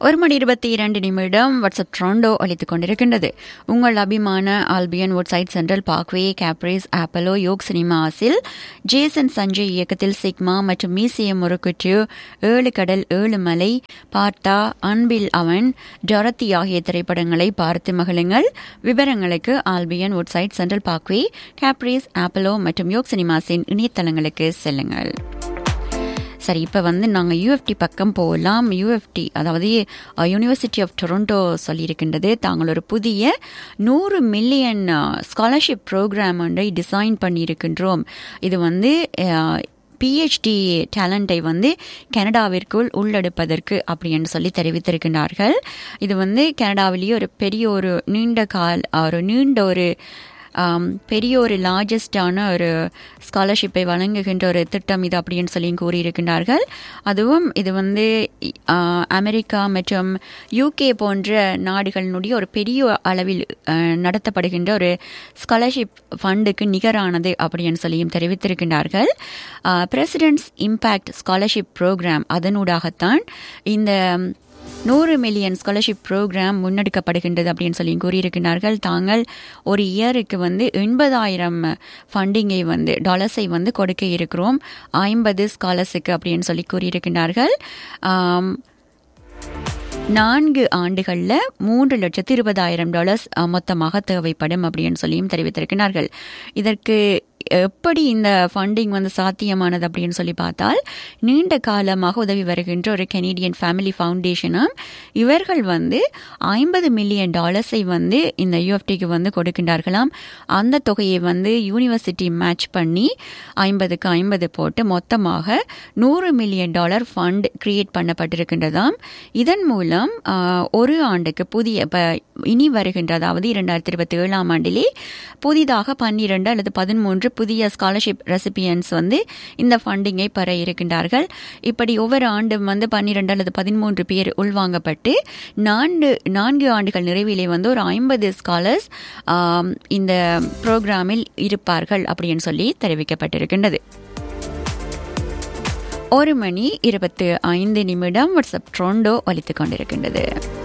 ஒரு மணி இருபத்தி இரண்டு நிமிடம் வாட்ஸ்அப் ட்ரோண்டோ அளித்துக் கொண்டிருக்கின்றது உங்கள் அபிமான Albion Woodside Central Parkway Caprice Apollo Yog சினிமாஸில் ஜேசன் சஞ்சய் இயக்கத்தில் சிக்மா மற்றும் மீசியம் முறுக்குற்று ஏழு கடல் ஏழு மலை பார்த்தா அன்பில் அவன் டொரத்தி ஆகிய திரைப்படங்களை பார்த்து மகிழுங்கள் விவரங்களுக்கு Albion Woodside Central Parkway Caprice Apollo மற்றும் யோக் சினிமாஸின் இணையதளங்களுக்கு செல்லுங்கள் சரி இப்போ வந்து நாங்கள் யூஎஃப்டி பக்கம் போகலாம் யூஎஃப்டி அதாவது யூனிவர்சிட்டி ஆஃப் டொரண்டோ சொல்லியிருக்கின்றது தாங்கள் ஒரு புதிய நூறு மில்லியன் ஸ்காலர்ஷிப் ப்ரோக்ராம் ஒன்றை டிசைன் பண்ணியிருக்கின்றோம் இது வந்து பிஹெச்டி டேலண்டை வந்து கனடாவிற்குள் உள்ளெடுப்பதற்கு அப்படின்னு சொல்லி தெரிவித்திருக்கின்றார்கள் இது வந்து கனடாவிலேயே ஒரு பெரிய ஒரு நீண்ட கால் ஒரு நீண்ட ஒரு பெரிய ஒரு லார்ஜஸ்டான ஒரு ஸ்காலர்ஷிப்பை வழங்குகின்ற ஒரு திட்டம் இது அப்படின்னு சொல்லி கூறியிருக்கின்றார்கள் அதுவும் இது வந்து அமெரிக்கா மற்றும் யூகே போன்ற நாடுகளினுடைய ஒரு பெரிய அளவில் நடத்தப்படுகின்ற ஒரு ஸ்காலர்ஷிப் ஃபண்டுக்கு நிகரானது அப்படின்னு சொல்லியும் தெரிவித்திருக்கின்றார்கள் பிரசிடென்ட்ஸ் இம்பேக்ட் ஸ்காலர்ஷிப் ப்ரோக்ராம் அதனூடாகத்தான் இந்த நூறு மில்லியன் ஸ்காலர்ஷிப் ப்ரோக்ராம் முன்னெடுக்கப்படுகின்றது அப்படின்னு சொல்லி கூறியிருக்கிறார்கள் தாங்கள் ஒரு இயருக்கு வந்து எண்பதாயிரம் ஃபண்டிங்கை வந்து டாலர்ஸை வந்து கொடுக்க இருக்கிறோம் ஐம்பது ஸ்காலர்ஸுக்கு அப்படின்னு சொல்லி கூறியிருக்கிறார்கள் நான்கு ஆண்டுகளில் மூன்று லட்சத்து இருபதாயிரம் டாலர்ஸ் மொத்தமாக தேவைப்படும் அப்படின்னு சொல்லியும் தெரிவித்திருக்கிறார்கள் இதற்கு எப்படி இந்த ஃபண்டிங் வந்து சாத்தியமானது அப்படின்னு சொல்லி பார்த்தால் நீண்ட காலமாக உதவி வருகின்ற ஒரு கெனடியன் ஃபேமிலி ஃபவுண்டேஷனும் இவர்கள் வந்து ஐம்பது மில்லியன் டாலர்ஸை வந்து இந்த யூஎஃப்டிக்கு வந்து கொடுக்கின்றார்களாம் அந்த தொகையை வந்து யூனிவர்சிட்டி மேட்ச் பண்ணி ஐம்பதுக்கு ஐம்பது போட்டு மொத்தமாக நூறு மில்லியன் டாலர் ஃபண்ட் கிரியேட் பண்ணப்பட்டிருக்கின்றதாம் இதன் மூலம் ஒரு ஆண்டுக்கு புதிய இப்போ இனி வருகின்ற அதாவது இரண்டாயிரத்தி இருபத்தி ஏழாம் ஆண்டிலே புதிதாக பன்னிரண்டு அல்லது பதிமூன்று புதிய ஸ்காலர்ஷிப் ரெசிபியன்ஸ் வந்து இந்த ஃபண்டிங்கை பெற இருக்கின்றார்கள் இப்படி ஒவ்வொரு ஆண்டும் வந்து பன்னிரண்டு அல்லது பதிமூன்று பேர் உள்வாங்கப்பட்டு நான்கு நான்கு ஆண்டுகள் நிறைவிலே வந்து ஒரு ஐம்பது ஸ்காலர்ஸ் இந்த ப்ரோக்ராமில் இருப்பார்கள் அப்படின்னு சொல்லி தெரிவிக்கப்பட்டிருக்கின்றது ஒரு மணி இருபத்து ஐந்து நிமிடம் வாட்ஸ்அப் ட்ரோண்டோ ஒலித்துக் கொண்டிருக்கின்றது